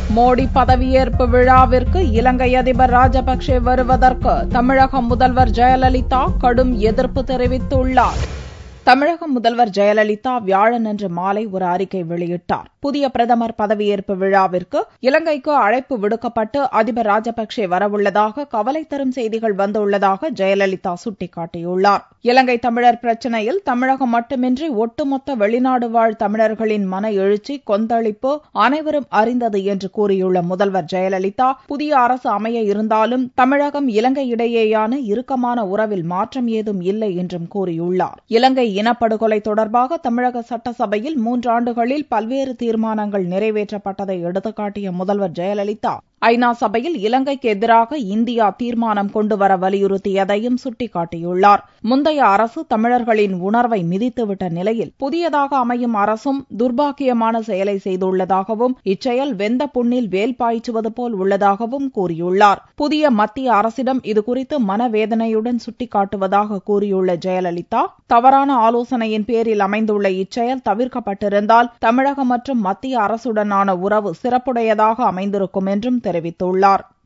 மோடி பதவியேற்பு விழாவிற்கு இலங்கை அதிபர் ராஜபக்சே வருவதற்கு தமிழக முதல்வர் ஜெயலலிதா கடும் எதிர்ப்பு தெரிவித்துள்ளார் தமிழக முதல்வர் ஜெயலலிதா வியாழனன்று மாலை ஒரு அறிக்கை வெளியிட்டார் புதிய பிரதமர் பதவியேற்பு விழாவிற்கு இலங்கைக்கு அழைப்பு விடுக்கப்பட்டு அதிபர் ராஜபக்சே வரவுள்ளதாக கவலை தரும் செய்திகள் வந்துள்ளதாக ஜெயலலிதா சுட்டிக்காட்டியுள்ளார் இலங்கை தமிழர் பிரச்சினையில் தமிழகம் மட்டுமின்றி ஒட்டுமொத்த வெளிநாடு வாழ் தமிழர்களின் மன எழுச்சி கொந்தளிப்பு அனைவரும் அறிந்தது என்று கூறியுள்ள முதல்வர் ஜெயலலிதா புதிய அரசு அமைய இருந்தாலும் தமிழகம் இலங்கை இடையேயான இறுக்கமான உறவில் மாற்றம் ஏதும் இல்லை என்றும் கூறியுள்ளார் இலங்கை இனப்படுகொலை தொடர்பாக தமிழக சட்டசபையில் மூன்றாண்டுகளில் பல்வேறு தீர்மானங்கள் நிறைவேற்றப்பட்டதை எடுத்துக்காட்டிய முதல்வர் ஜெயலலிதா ஐநா சபையில் இலங்கைக்கு எதிராக இந்தியா தீர்மானம் கொண்டுவர வலியுறுத்தியதையும் சுட்டிக்காட்டியுள்ளார் முந்தைய அரசு தமிழர்களின் உணர்வை மிதித்துவிட்ட நிலையில் புதியதாக அமையும் அரசும் துர்பாக்கியமான செயலை செய்துள்ளதாகவும் இச்செயல் வெந்த புண்ணில் வேல் பாய்ச்சுவது போல் உள்ளதாகவும் கூறியுள்ளார் புதிய மத்திய அரசிடம் இதுகுறித்து மனவேதனையுடன் சுட்டிக்காட்டுவதாக கூறியுள்ள ஜெயலலிதா தவறான ஆலோசனையின் பேரில் அமைந்துள்ள இச்செயல் தவிர்க்கப்பட்டிருந்தால் தமிழகம் மற்றும் மத்திய அரசுடனான உறவு சிறப்புடையதாக அமைந்திருக்கும் என்றும் தெரிவித்துள்ளார்